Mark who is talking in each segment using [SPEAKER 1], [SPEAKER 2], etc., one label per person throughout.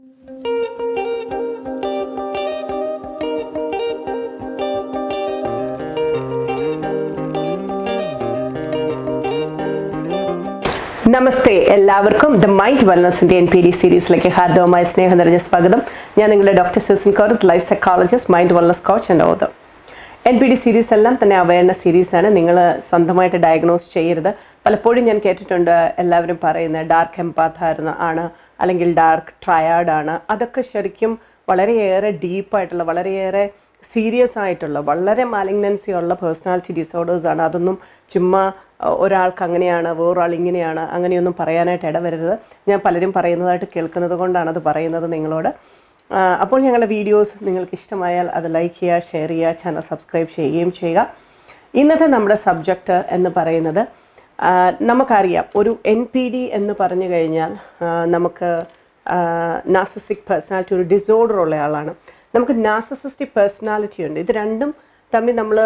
[SPEAKER 1] നമസ്തേ എല്ലാവർക്കും the mind വെൽനസിന്റെ N P D സീരീസിലേക്ക് ഹാർദവമായ സ്നേഹം നിറഞ്ഞ സ്വാഗതം ഞാൻ നിങ്ങളുടെ doctor Susan Korath life psychologist mind wellness coach and author N P D series എല്ലാം തന്നെ അവയർനെസ് സീരീസാണ് നിങ്ങൾ സ്വന്തമായിട്ട് ഡയഗ്നോസ് ചെയ്യരുത് പലപ്പോഴും ഞാൻ കേട്ടിട്ടുണ്ട് എല്ലാവരും പറയുന്നത് ഡാർക്ക് എംപാത്തായിരുന്നു ആണ് അല്ലെങ്കിൽ ഡാർക്ക് ട്രയാഡ് ആണ് അതൊക്കെ ശരിക്കും വളരെയേറെ ഡീപ്പായിട്ടുള്ള വളരെയേറെ സീരിയസ് ആയിട്ടുള്ള വളരെ മാലിഗ്നൻസി ഉള്ള പേഴ്സണാലിറ്റി ഡിസോർഡേഴ്സ് ആണ് അതൊന്നും ചുമ്മാ അഹ്, ഒരാൾക്ക് അങ്ങനെയാണ് വേറൊരാൾ ഇങ്ങനെയാണ് അങ്ങനെയൊന്നും പറയാനായിട്ട് ഇടവരരുത് ഞാൻ പലരും പറയുന്നതായിട്ട് കേൾക്കുന്നത് കൊണ്ടാണ് അത് പറയുന്നത് നിങ്ങളോട് ആ, അപ്പോൾ ഞങ്ങളുടെ വീഡിയോസ് നിങ്ങൾക്ക് ഇഷ്ടമായാൽ അത് ലൈക്ക് ചെയ്യുക ഷെയർ ചെയ്യുക ചാനൽ സബ്സ്ക്രൈബ് ചെയ്യുകയും ചെയ്യുക ഇന്നത്തെ നമ്മുടെ സബ്ജക്റ്റ് എന്ന് പറയുന്നത് ആ, നമുക്കറിയാം ഒരു എൻ പി ഡി എന്ന് പറഞ്ഞു കഴിഞ്ഞാൽ ആ, നമുക്ക് നാസസിക് പേഴ്സണാലിറ്റി ഒരു ഡിസോർഡർ ഉള്ള ആളാണ് നമുക്ക് നാസസിസ്റ്റിക് പേഴ്സണാലിറ്റി ഉണ്ട് ഇത് രണ്ടും തമ്മിൽ നമ്മൾ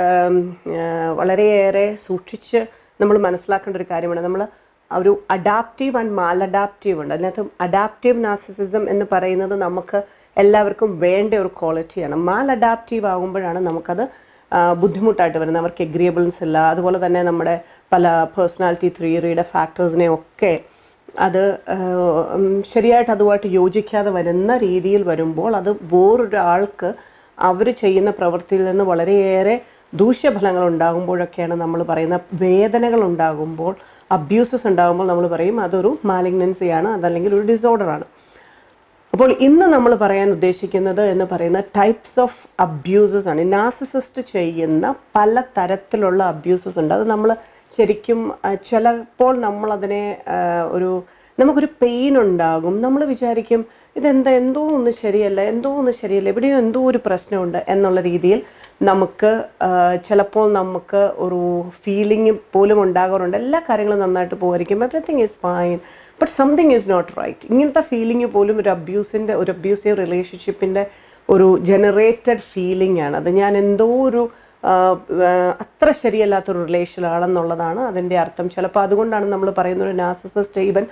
[SPEAKER 1] വളരെയേറെ സൂക്ഷിച്ച് നമ്മൾ മനസ്സിലാക്കേണ്ട ഒരു കാര്യമാണ് നമ്മൾ ഒരു അഡാപ്റ്റീവ് ആൻഡ് മാൽ അഡാപ്റ്റീവ് ഉണ്ട് അതിനകത്ത് അഡാപ്റ്റീവ് നാസിസിസം എന്ന് പറയുന്നത് നമുക്ക് എല്ലാവർക്കും വേണ്ട ഒരു ക്വാളിറ്റിയാണ് മാൽ അഡാപ്റ്റീവ് ആകുമ്പോഴാണ് നമുക്കത് ആ, ബുദ്ധിമുട്ടായിട്ട് വരുന്നത് അവർക്ക് എഗ്രിയബിൾസ് ഇല്ല അതുപോലെ തന്നെ നമ്മുടെ പല പേഴ്സണാലിറ്റി തിയറിയുടെ ഫാക്ടേഴ്സിനെ ഒക്കെ അത് ആ, ഉം, ശരിയായിട്ട് അതുമായിട്ട് യോജിക്കാതെ വരുന്ന രീതിയിൽ വരുമ്പോൾ അത് വേറൊരാൾക്ക് അവർ ചെയ്യുന്ന പ്രവൃത്തിയിൽ നിന്ന് വളരെയേറെ ദൂഷ്യഫലങ്ങൾ ഉണ്ടാകുമ്പോഴൊക്കെയാണ് നമ്മൾ പറയുന്ന വേദനകൾ ഉണ്ടാകുമ്പോൾ അബ്യൂസസ് ഉണ്ടാകുമ്പോൾ നമ്മൾ പറയും അതൊരു മാലിഗ്നൻസിയാണ് അതല്ലെങ്കിൽ ഒരു ഡിസോർഡറാണ് അപ്പോൾ ഇന്ന് നമ്മൾ പറയാൻ ഉദ്ദേശിക്കുന്നത് എന്ന് പറയുന്ന ടൈപ്സ് ഓഫ് അബ്യൂസസ് ആണ് നാസിസിസ്റ്റ് ചെയ്യുന്ന പല തരത്തിലുള്ള അബ്യൂസസ് ഉണ്ട് അത് നമ്മൾ ശരിക്കും ആ, ചിലപ്പോൾ നമ്മളതിനെ ആ, ഒരു നമുക്കൊരു പെയിൻ ഉണ്ടാകും നമ്മൾ വിചാരിക്കും ഇതെന്താ എന്തോ ഒന്ന് ശരിയല്ല എന്തോ ഒന്ന് ശരിയല്ല എവിടെയോ എന്തോ ഒരു പ്രശ്നമുണ്ട് എന്നുള്ള രീതിയിൽ നമുക്ക് ആ, ചിലപ്പോൾ നമുക്ക് ഒരു ഫീലിംഗ് പോലും ഉണ്ടാകാറുണ്ട് എല്ലാ കാര്യങ്ങളും നന്നായിട്ട് പോകായിരിക്കും everything is fine but something is not right ഇങ്ങനത്തെ ഫീലിംഗ് പോലും ഒരു അബ്യൂസിൻ്റെ ഒരു അബ്യൂസീവ് റിലേഷൻഷിപ്പിൻ്റെ ഒരു ജനറേറ്റഡ് ഫീലിംഗ് ആണ് അത് ഞാൻ എന്തോ ഒരു ആ, ആ, അത്ര ശരിയല്ലാത്തൊരു റിലേഷനാണെന്നുള്ളതാണ് അതിൻ്റെ അർത്ഥം ചിലപ്പോൾ അതുകൊണ്ടാണ് നമ്മൾ പറയുന്ന ഒരു നാസിസിസ്റ്റ് ഈവൻ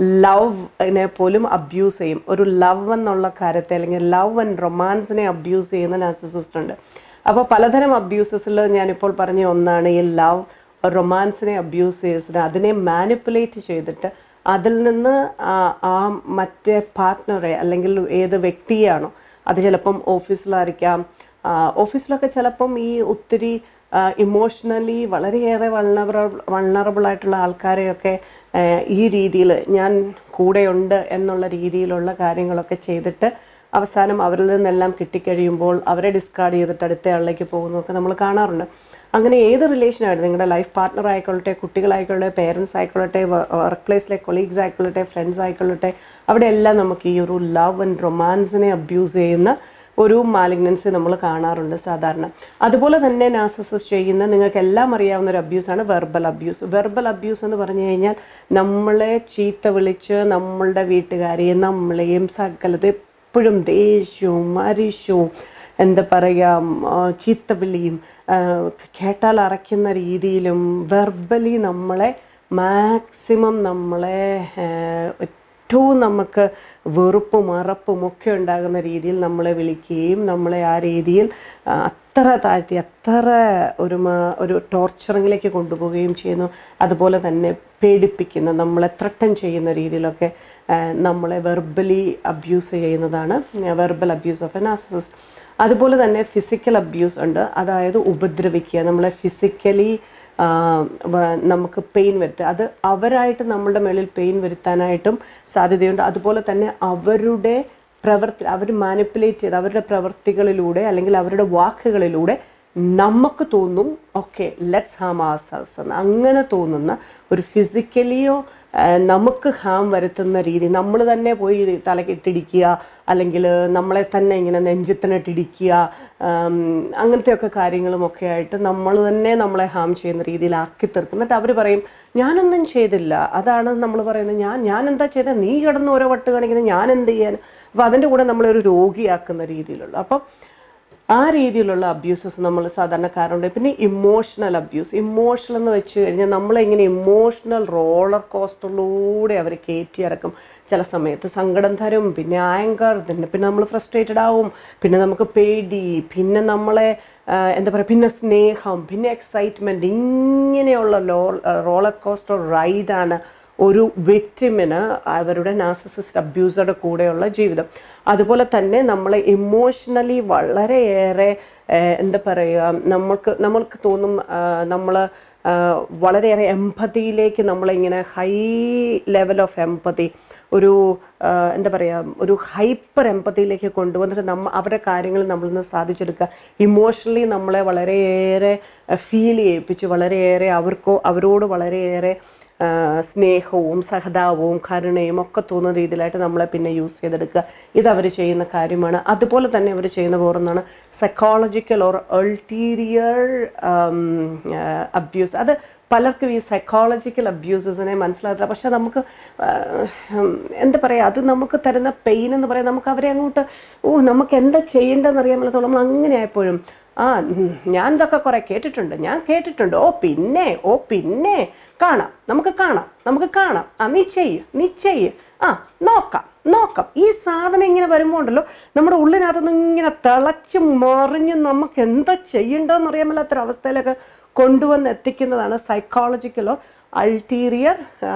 [SPEAKER 1] ലവിനെ പോലും അബ്യൂസ് ചെയ്യും ഒരു ലവ് എന്നുള്ള കാര്യത്തെ അല്ലെങ്കിൽ ലവ് ആൻഡ് റൊമാൻസിനെ അബ്യൂസ് ചെയ്യുന്ന നാസിസിസ്റ്റ് ഉണ്ട് അപ്പോൾ പലതരം അബ്യൂസസിൽ ഞാനിപ്പോൾ പറഞ്ഞ ഒന്നാണ് ഈ ലവ് റൊമാൻസിനെ അബ്യൂസ് ചെയ്തിട്ട് അതിനെ മാനിപ്പുലേറ്റ് ചെയ്തിട്ട് അതിൽ നിന്ന് ആ ആ മറ്റേ പാർട്ട്ണറെ അല്ലെങ്കിൽ ഏത് വ്യക്തിയാണോ അത് ചിലപ്പം ഓഫീസിലായിരിക്കാം ആ, ഓഫീസിലൊക്കെ ചിലപ്പം ഈ ഒത്തിരി ഇമോഷണലി വളരെയേറെ വൾണറബിൾ വൾണറബിൾ ആയിട്ടുള്ള ആൾക്കാരെയൊക്കെ ആ, ഈ രീതിയിൽ ഞാൻ കൂടെയുണ്ട് എന്നുള്ള രീതിയിലുള്ള കാര്യങ്ങളൊക്കെ ചെയ്തിട്ട് അവസാനം അവരിൽ നിന്നെല്ലാം കിട്ടിക്കഴിയുമ്പോൾ അവരെ ഡിസ്കാർഡ് ചെയ്തിട്ട് അടുത്ത ആളിലേക്ക് പോകുന്നതൊക്കെ നമ്മൾ കാണാറുണ്ട് അങ്ങനെ ഏത് റിലേഷനായിട്ട് നിങ്ങളുടെ ലൈഫ് പാർട്ട്ണർ ആയിക്കൊള്ളട്ടെ കുട്ടികളായിക്കൊള്ളട്ടെ പേരൻസ് ആയിക്കൊള്ളട്ടെ വർക്ക് പ്ലേസിലെ കൊളീഗ്സ് ആയിക്കൊള്ളട്ടെ ഫ്രണ്ട്സ് ആയിക്കൊള്ളട്ടെ അവിടെ എല്ലാം നമുക്ക് ഈ ഒരു ലവ് ആൻഡ് റൊമാൻസിനെ അബ്യൂസ് ചെയ്യുന്ന ഒരു മാലിഗ്നൻസി നമ്മൾ കാണാറുണ്ട് സാധാരണ അതുപോലെ തന്നെ നാസസസ് ചെയ്യുന്ന നിങ്ങൾക്ക് എല്ലാം അറിയാവുന്ന ഒരു അബ്യൂസാണ് വെർബൽ അബ്യൂസ് വെർബൽ അബ്യൂസ് എന്ന് പറഞ്ഞു കഴിഞ്ഞാൽ നമ്മളെ ചീത്ത വിളിച്ച് നമ്മളുടെ വീട്ടുകാരെയും നമ്മളെയും സകലത് എപ്പോഴും ദേഷ്യവും അരിശവും എന്താ പറയുക ചീത്തവിളിയും ആ, കേട്ടാൽ അറയ്ക്കുന്ന രീതിയിലും വെർബലി നമ്മളെ മാക്സിമം നമ്മളെ ആ, ഏറ്റവും നമുക്ക് വെറുപ്പും അറപ്പും ഒക്കെ ഉണ്ടാകുന്ന രീതിയിൽ നമ്മളെ വിളിക്കുകയും നമ്മളെ ആ രീതിയിൽ ആ, അത്ര താഴ്ത്തി അത്ര ഒരു മ- ഒരു ടോർച്ചറിങ്ങിലേക്ക് കൊണ്ടുപോവുകയും ചെയ്യുന്നു അതുപോലെ തന്നെ പേടിപ്പിക്കുന്ന നമ്മളെ ത്രട്ടൻ ചെയ്യുന്ന രീതിയിലൊക്കെ ആ, നമ്മളെ വെർബലി അബ്യൂസ് ചെയ്യുന്നതാണ് verbal abuse of a narcissist അതുപോലെ തന്നെ ഫിസിക്കൽ അബ്യൂസ് ഉണ്ട് അതായത് ഉപദ്രവിക്കുക നമ്മളെ ഫിസിക്കലി നമുക്ക് പെയിൻ വരുത്തുക അത് അവരായിട്ട് നമ്മളുടെ മേളിൽ പെയിൻ വരുത്താനായിട്ടും സാധ്യതയുണ്ട് അതുപോലെ തന്നെ അവരുടെ പ്രവർത്തി അവർ മാനിപ്പുലേറ്റ് ചെയ്ത് അവരുടെ പ്രവർത്തികളിലൂടെ അല്ലെങ്കിൽ അവരുടെ വാക്കുകളിലൂടെ നമുക്ക് തോന്നും okay let's harm ourselves എന്ന് അങ്ങനെ തോന്നുന്ന ഒരു ഫിസിക്കലിയോ നമുക്ക് ഹാം വരുത്തുന്ന രീതി നമ്മൾ തന്നെ പോയി തലക്കിട്ടിടിക്കുക അല്ലെങ്കിൽ നമ്മളെ തന്നെ ഇങ്ങനെ നെഞ്ചത്തിനിട്ടിടിക്കുക ആം, അങ്ങനത്തെയൊക്കെ കാര്യങ്ങളും ഒക്കെ ആയിട്ട് നമ്മൾ തന്നെ നമ്മളെ ഹാം ചെയ്യുന്ന രീതിയിലാക്കി തീർക്കും എന്നിട്ട് അവർ പറയും ഞാനൊന്നും ചെയ്തില്ല അതാണ് നമ്മൾ പറയുന്നത് ഞാൻ ഞാൻ എന്താ ചെയ്തത് നീ കിടന്ന് ഓരോ വട്ട് കാണിക്കുന്നത് ഞാൻ എന്ത് ചെയ്യാൻ അപ്പോൾ അതിൻ്റെ കൂടെ നമ്മളൊരു രോഗിയാക്കുന്ന രീതിയിലുള്ള അപ്പം ആ രീതിയിലുള്ള അബ്യൂസസ് നമ്മൾ സാധാരണക്കാരുണ്ട് പിന്നെ ഇമോഷണൽ അബ്യൂസ് ഇമോഷണൽ എന്ന് വെച്ച് കഴിഞ്ഞാൽ നമ്മളിങ്ങനെ ഇമോഷണൽ റോളർ കോസ്റ്ററിലൂടെ അവർ കയറ്റി ഇറക്കും ചില സമയത്ത് സങ്കടം തരും പിന്നെ ആങ്കർ പിന്നെ പിന്നെ നമ്മൾ ഫ്രസ്ട്രേറ്റഡ് ആവും പിന്നെ നമുക്ക് പേടി പിന്നെ നമ്മളെ ആ, എന്താ പറയുക പിന്നെ സ്നേഹം പിന്നെ എക്സൈറ്റ്മെൻറ്റ് ഇങ്ങനെയുള്ള ലോ റോളർ കോസ്റ്റർ റൈഡാണ് ഒരു വ്യക്തിമിന് അവരുടെ നാർസിസിസ്റ്റ് അബ്യൂസറുടെ കൂടെയുള്ള ജീവിതം അതുപോലെ തന്നെ നമ്മളെ ഇമോഷണലി വളരെയേറെ ഏഹ്, എന്താ പറയുക നമ്മൾക്ക് നമ്മൾക്ക് തോന്നും നമ്മൾ വളരെയേറെ എമ്പതിയിലേക്ക് നമ്മളിങ്ങനെ ഹൈ ലെവൽ ഓഫ് എമ്പതി ഒരു ആ, എന്താ പറയുക ഒരു ഹൈപ്പർ എമ്പതിയിലേക്ക് കൊണ്ടുവന്നിട്ട് നമ്മ അവരുടെ കാര്യങ്ങൾ നമ്മളിൽ സാധിച്ചെടുക്കുക ഇമോഷണലി നമ്മളെ വളരെയേറെ ഫീൽ ചെയ്യിപ്പിച്ച് വളരെയേറെ അവർക്കോ അവരോട് വളരെയേറെ ആ, സ്നേഹവും സഹതാപവും കരുണയും ഒക്കെ തോന്നുന്ന രീതിയിലായിട്ട് നമ്മളെ പിന്നെ യൂസ് ചെയ്തെടുക്കുക ഇത് അവർ ചെയ്യുന്ന കാര്യമാണ് അതുപോലെ തന്നെ അവർ ചെയ്യുന്ന വേറൊന്നാണ് സൈക്കോളജിക്കൽ ഓർ അൾട്ടീരിയർ അബ്യൂസ് അത് പലർക്കും ഈ സൈക്കോളജിക്കൽ അബ്യൂസസിനെ മനസ്സിലാകില്ല പക്ഷെ നമുക്ക് ആ, ഉം, എന്താ പറയുക അത് നമുക്ക് തരുന്ന പെയിൻ എന്ന് പറയാം നമുക്ക് അവരെ അങ്ങോട്ട് ഓ നമുക്ക് എന്താ ചെയ്യേണ്ടതെന്ന് അറിയാൻ മേലത്തോളം നമ്മൾ അങ്ങനെ ആയപ്പോഴും ആ ഉം, ഞാൻ ഇതൊക്കെ കുറേ കേട്ടിട്ടുണ്ട് ഞാൻ കേട്ടിട്ടുണ്ട് ഓ പിന്നെ ഓ പിന്നെ കാണാം നമുക്ക് കാണാം നമുക്ക് കാണാം ആ നീ ചെയ്യ് നീ ചെയ്യ് ആ നോക്കാം നോക്കാം ഈ സാധനം ഇങ്ങനെ വരുമ്പോൾ ഉണ്ടല്ലോ നമ്മുടെ ഉള്ളിനകത്ത് നിന്ന് ഇങ്ങനെ തിളച്ച് മറിഞ്ഞ് നമുക്ക് എന്താ ചെയ്യേണ്ടതെന്ന് അറിയാൻ മേലാത്തൊരവസ്ഥയിലൊക്കെ കൊണ്ടുവന്ന് എത്തിക്കുന്നതാണ് സൈക്കോളജിക്കലോ അൾട്ടീരിയർ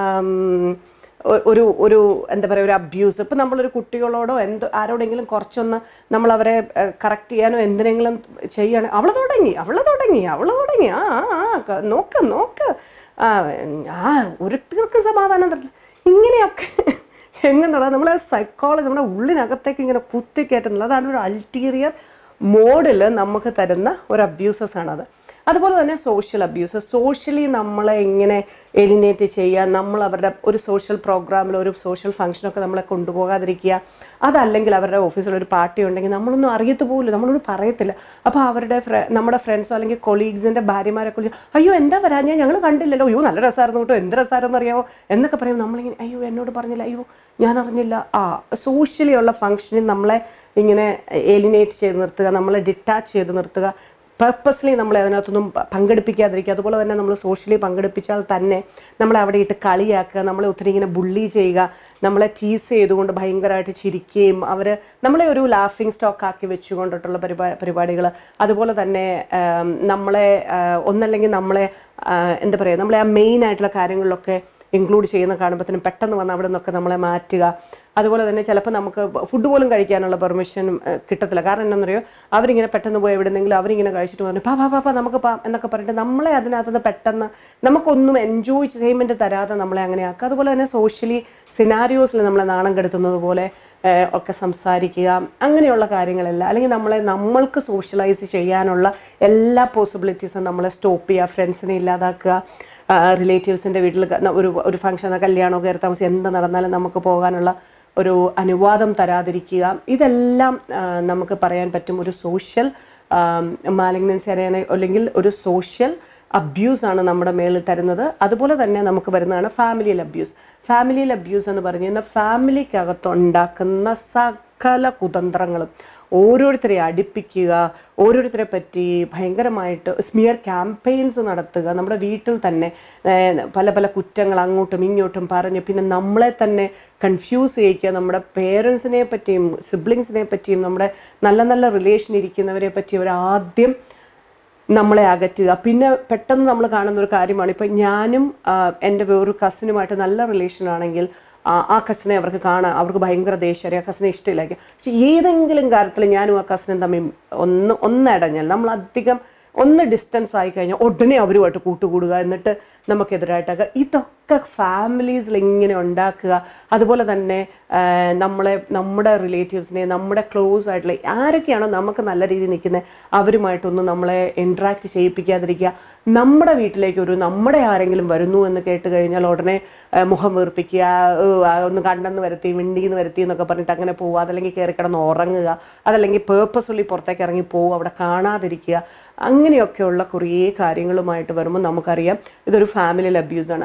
[SPEAKER 1] ഒരു ഒരു എന്താ പറയുക ഒരു അബ്യൂസ് ഇപ്പം നമ്മളൊരു കുട്ടികളോടോ എന്ത് ആരോടെങ്കിലും കുറച്ചൊന്ന് നമ്മൾ അവരെ കറക്റ്റ് ചെയ്യാനോ എന്തിനെങ്കിലും ചെയ്യണം അവൾ തുടങ്ങി അവൾ തുടങ്ങി അവൾ തുടങ്ങി ആ ആ, ആ ക- നോക്ക് നോക്ക് ആ ആ ഒരുത്തർക്ക് സമാധാനം തരില്ല ഇങ്ങനെയൊക്കെ എങ്ങനെയുള്ള നമ്മൾ സൈക്കോളജി നമ്മുടെ ഉള്ളിനകത്തേക്ക് ഇങ്ങനെ കുത്തിക്കയറ്റുന്നില്ല അതാണ് ഒരു അൾട്ടീരിയർ മോഡിൽ നമുക്ക് തരുന്ന ഒരു അബ്യൂസസ് ആണത് അതുപോലെ തന്നെ സോഷ്യൽ അബ്യൂസ് സോഷ്യലി നമ്മളെ ഇങ്ങനെ എലിനേറ്റ് ചെയ്യുക നമ്മൾ അവരുടെ ഒരു സോഷ്യൽ പ്രോഗ്രാമിൽ ഒരു സോഷ്യൽ ഫംഗ്ഷനൊക്കെ നമ്മളെ കൊണ്ടുപോകാതിരിക്കുക അതല്ലെങ്കിൽ അവരുടെ ഓഫീസിൽ ഒരു പാർട്ടി ഉണ്ടെങ്കിൽ നമ്മളൊന്നും അറിയത്ത് പോലും നമ്മളൊന്നും പറയത്തില്ല അപ്പോൾ അവരുടെ ഫ്ര നമ്മുടെ ഫ്രണ്ട്സോ അല്ലെങ്കിൽ കൊളീഗ്സിൻ്റെ ഭാര്യമാരെ കുറിച്ച് അയ്യോ എന്താ വരാൻ ഞാൻ ഞങ്ങൾ കണ്ടില്ലല്ലോ അയ്യോ നല്ല രസമായിരുന്നു കേട്ടോ എന്ത് രസമായിരുന്നു അറിയാമോ എന്നൊക്കെ പറയും നമ്മളിങ്ങനെ അയ്യോ എന്നോട് പറഞ്ഞില്ല അയ്യോ ഞാൻ അറിഞ്ഞില്ല ആ സോഷ്യലി ഉള്ള ഫംഗ്ഷനിൽ നമ്മളെ ഇങ്ങനെ എലിനേറ്റ് ചെയ്ത് നിർത്തുക നമ്മളെ ഡിറ്റാച്ച് ചെയ്ത് നിർത്തുക പർപ്പസ്ലി നമ്മളെ അതിനകത്തൊന്നും പ- പങ്കെടുപ്പിക്കാതിരിക്കുക അതുപോലെ തന്നെ നമ്മൾ സോഷ്യലി പങ്കെടുപ്പിച്ചാൽ തന്നെ നമ്മളെ അവിടെ ഇട്ട് കളിയാക്കുക നമ്മളെ ഒത്തിരി ഇങ്ങനെ ബുള്ളി ചെയ്യുക നമ്മളെ ടീസ് ചെയ്തുകൊണ്ട് ഭയങ്കരമായിട്ട് ചിരിക്കുകയും അവർ നമ്മളെ ഒരു ലാഫിംഗ് സ്റ്റോക്ക് ആക്കി വെച്ചുകൊണ്ടിട്ടുള്ള പരിപാ പരിപാടികൾ അതുപോലെ തന്നെ ആം, നമ്മളെ ആ, ഒന്നല്ലെങ്കിൽ നമ്മളെ ആ, എന്താ പറയുക നമ്മളെ ആ മെയിൻ ആയിട്ടുള്ള കാര്യങ്ങളിലൊക്കെ ഇൻക്ലൂഡ് ചെയ്യുന്ന കാണുമ്പോഴത്തേനും പെട്ടെന്ന് വന്ന് അവിടെ നിന്നൊക്കെ നമ്മളെ മാറ്റുക അതുപോലെ തന്നെ ചിലപ്പോൾ നമുക്ക് ഫുഡ് പോലും കഴിക്കാനുള്ള പെർമിഷൻ കിട്ടത്തില്ല കാരണം എന്താണെന്നറിയോ അവരിങ്ങനെ പെട്ടെന്ന് പോയി എവിടെന്നെങ്കിലും അവരിങ്ങനെ കഴിച്ചിട്ട് പറഞ്ഞു പാ പാ പാ പാ നമുക്ക് പാ എന്നൊക്കെ പറഞ്ഞിട്ട് നമ്മളെ അതിനകത്ത് പെട്ടെന്ന് നമുക്കൊന്നും എൻജോയ് ചെയ്യുമെൻ്റ് തരാതെ നമ്മളെ അങ്ങനെ ആക്കുക അതുപോലെ തന്നെ സോഷ്യലി സിനാരിയോസിൽ നമ്മളെ നാണം കെടുത്തുന്നത് പോലെ ഏഹ്, ഒക്കെ സംസാരിക്കുക അങ്ങനെയുള്ള കാര്യങ്ങളെല്ലാം അല്ലെങ്കിൽ നമ്മളെ നമ്മൾക്ക് സോഷ്യലൈസ് ചെയ്യാനുള്ള എല്ലാ പോസിബിലിറ്റീസും നമ്മളെ സ്റ്റോപ്പ് ചെയ്യുക ഫ്രണ്ട്സിനെ ഇല്ലാതാക്കുക റിലേറ്റീവ്സിൻ്റെ വീട്ടിൽ ക- ഒരു ഒരു ഫംഗ്ഷനോ കല്യാണമോ കയറി താമസം എന്ത് നടന്നാലും നമുക്ക് പോകാനുള്ള ഒരു അനുവാദം തരാതിരിക്കുക ഇതെല്ലാം ആ, നമുക്ക് പറയാൻ പറ്റും ഒരു സോഷ്യൽ മാലിഗ്നൻസി അറിയാൻ അല്ലെങ്കിൽ ഒരു സോഷ്യൽ അബ്യൂസ് ആണ് നമ്മുടെ മേളിൽ തരുന്നത് അതുപോലെ തന്നെ നമുക്ക് വരുന്നതാണ് ഫാമിലിയൽ അബ്യൂസ് ഫാമിലിയൽ അബ്യൂസ് എന്ന് പറഞ്ഞു കഴിഞ്ഞാൽ ഫാമിലിക്കകത്ത് ഉണ്ടാക്കുന്ന സകല കുതന്ത്രങ്ങളും ഓരോരുത്തരെ അടുപ്പിക്കുക ഓരോരുത്തരെ പറ്റി ഭയങ്കരമായിട്ട് സ്മിയർ ക്യാമ്പയിൻസ് നടത്തുക നമ്മുടെ വീട്ടിൽ തന്നെ ഏർ, പല പല കുറ്റങ്ങൾ അങ്ങോട്ടും ഇങ്ങോട്ടും പറഞ്ഞ് പിന്നെ നമ്മളെ തന്നെ കൺഫ്യൂസ് ചെയ്യിക്കുക നമ്മുടെ പേരൻസിനെ പറ്റിയും സിബ്ലിങ്സിനെ പറ്റിയും നമ്മുടെ നല്ല നല്ല റിലേഷൻ ഇരിക്കുന്നവരെ പറ്റി അവർ ആദ്യം നമ്മളെ അകറ്റുക പിന്നെ പെട്ടെന്ന് നമ്മൾ കാണുന്ന ഒരു കാര്യമാണ് ഇപ്പം ഞാനും ആ, എൻ്റെ വേറൊരു കസിനുമായിട്ട് നല്ല റിലേഷൻ ആണെങ്കിൽ ആ ആ കസിനെ അവർക്ക് കാണാം അവർക്ക് ഭയങ്കര ദേഷ്യം ആ കസിനെ ഇഷ്ടമില്ലായിരിക്കും പക്ഷെ ഏതെങ്കിലും കാര്യത്തിൽ ഞാനും ആ കസിനും തമ്മിൽ ഒന്ന് ഒന്നടഞ്ഞാൽ നമ്മൾ അധികം ഒന്ന് ഡിസ്റ്റൻസ് ആയി കഴിഞ്ഞാൽ ഉടനെ അവരുമായിട്ട് കൂട്ടുകൂടുക എന്നിട്ട് നമുക്കെതിരായിട്ടൊക്കെ ഇതൊക്കെ ഫാമിലീസിൽ ഇങ്ങനെ ഉണ്ടാക്കുക അതുപോലെ തന്നെ ആ, നമ്മളെ നമ്മുടെ റിലേറ്റീവ്സിനെ നമ്മുടെ ക്ലോസ് ആയിട്ടുള്ള ആരൊക്കെയാണോ നമുക്ക് നല്ല രീതിയിൽ നിൽക്കുന്നത് അവരുമായിട്ടൊന്നും നമ്മളെ ഇൻട്രാക്ട് ചെയ്യിപ്പിക്കാതിരിക്കുക നമ്മുടെ വീട്ടിലേക്ക് ഒരു നമ്മുടെ ആരെങ്കിലും വരുന്നു എന്ന് കേട്ട് കഴിഞ്ഞാൽ ഉടനെ ആ, മുഖം വീർപ്പിക്കുക "ഓ, ആ, ഒന്ന് കണ്ടെന്ന് വരുത്തി മിണ്ടിന്ന് വരുത്തി എന്നൊക്കെ പറഞ്ഞിട്ട് അങ്ങനെ പോവുക അതല്ലെങ്കിൽ കയറി കിടന്ന് ഉറങ്ങുക അതല്ലെങ്കിൽ പേർപ്പസ്ഫുള്ളി പുറത്തേക്ക് ഇറങ്ങി പോവുക അവിടെ കാണാതിരിക്കുക അങ്ങനെയൊക്കെയുള്ള കുറേ കാര്യങ്ങളുമായിട്ട് വരുമ്പോൾ നമുക്കറിയാം ഇതൊരു ഫാമിലിയിൽ അബ്യൂസാണ് അതുപോലെ